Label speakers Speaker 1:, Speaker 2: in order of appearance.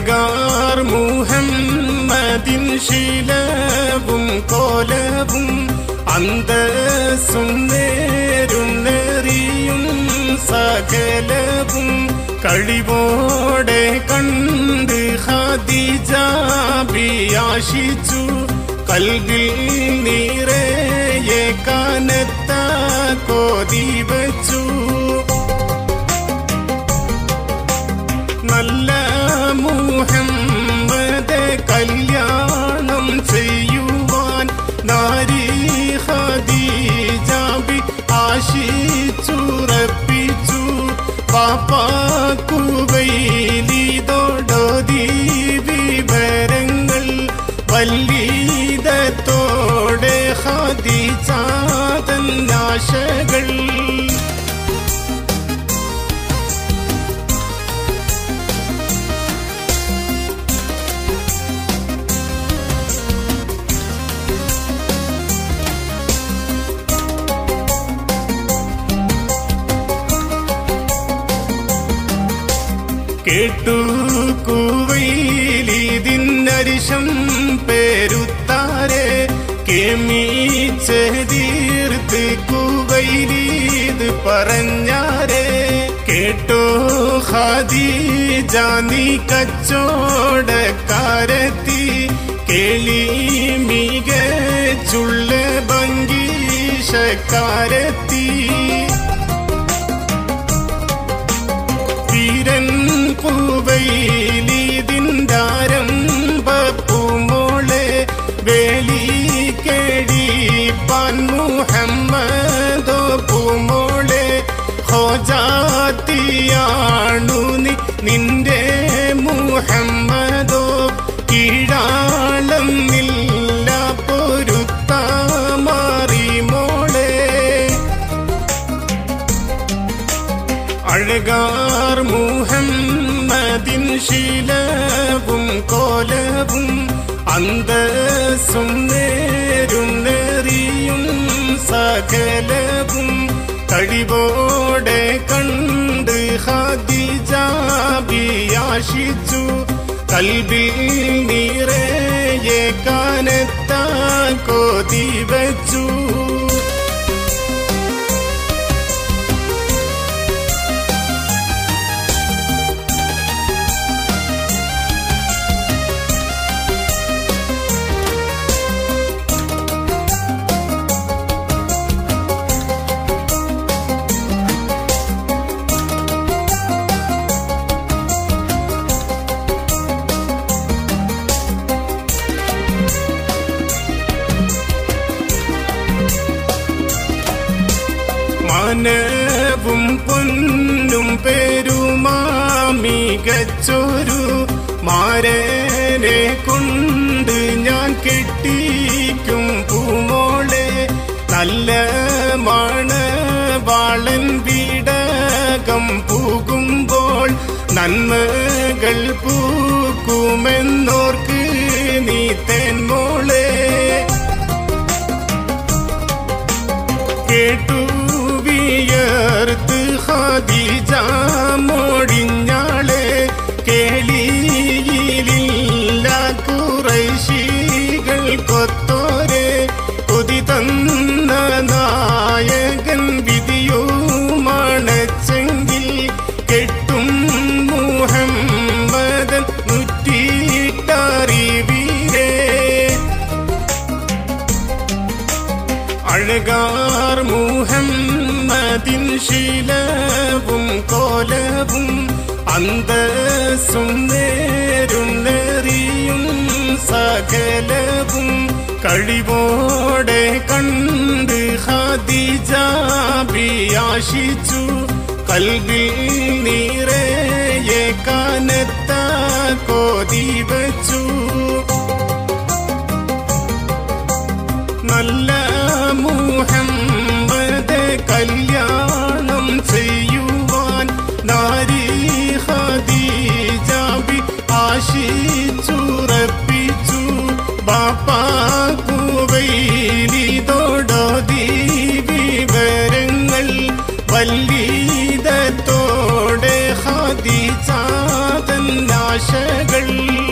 Speaker 1: അഴകാർ മുഹമ്മദിൻ ശീലവും കോലവും അന്തസ്സും നേരും നെറിയും സകലവും കഴിവോടെ കണ്ട് ഖദീജാബിയാശിച്ചു കൽബിൽ നീറയെ കാനത്ത കോതി വച്ചു നല്ല മുഹമ്മദ് കല്യാണം ചെയ്യുവാൻ നാരി ഖദീജാബി ആശിച്ചുറപ്പിച്ചു പാപ്പാക്കു വൈലിതോടോതി വിവരങ്ങൾ വല്ലീതത്തോടെ ഖദീജാതൻ ആശകൾ കേട്ടു കുവൈലിതിന്നരിശം പേരുത്താരെ കേമീച്ചതീർത്ത് കുവൈലീത് പറഞ്ഞാരെ കേട്ടോ ഖദീജ നീ കച്ചോടക്കാരത്തി കേളി മികച്ചുള്ള ഭംഗീഷക്കാരത്തി വീരൻ പൂവയിലിതിൻ്റാരംഭപ്പൂമോളെ വേലി കേടിപ്പാൻ മുഹമ്മദോ പൂമോളെ ഹോജാത്തിയാണു നീ നിന്റെ മുഹമ്മദോ കീഴാളം നില്ല പൊരുത്താമാറി മോളെ അഴകാർ മുഹമ്മദിൻ ശീലവും കോലവും അന്തസ്സും നേരും നെറിയും സകലവും കഴിവോടെ കണ്ട് ഖദീജാബിയാശിച്ചു കൽബിൽ നീറയെ കാനത്താൻ കോതി വച്ചു മാനവും പൊന്നും പേരുമാമികച്ചൊരു മാരനെ കൊണ്ട് ഞാൻ കെട്ടിക്കും പൂമോളെ നല്ല മണവാളൻ വീടകം പൂകുമ്പോൾ നന്മകൾ പൂക്കുമെന്നോർക്ക് നീ തെന്മോളെ കേട്ടു വിയർത്ത് ഖദീജ മോടിഞ്ഞാളെ കേളിയിലില്ല കുറൈശികൾ കൊത്തോരെ കൊതി തന്ന നായകൻ വിധിയുമണച്ചെങ്കിൽ കെട്ടും മുഹമ്മദൻ നുറ്റിട്ടറിവീരേ അഴകാർ മുഹമ്മദിൻ ശീലവും കോലവും അന്തസ്സും നേരും നെറിയും സകലവും കഴിവോടെ കണ്ട് ഖദീജാബിയാശിച്ചു കൽബിൽ നീറയെ കാനത്ത കോതി വച്ചു നല്ല മുഹമ്മദ് കല്യാണം ചെയ്യുവാൻ നാരി ഖദീജാബി ആശിച്ചുറപ്പിച്ചു ബാപ്പാക്കു വൈലിതോടോതി വിവരങ്ങൾ വല്ലീതത്തോടെ ഖദീജാതൻ ആശകൾ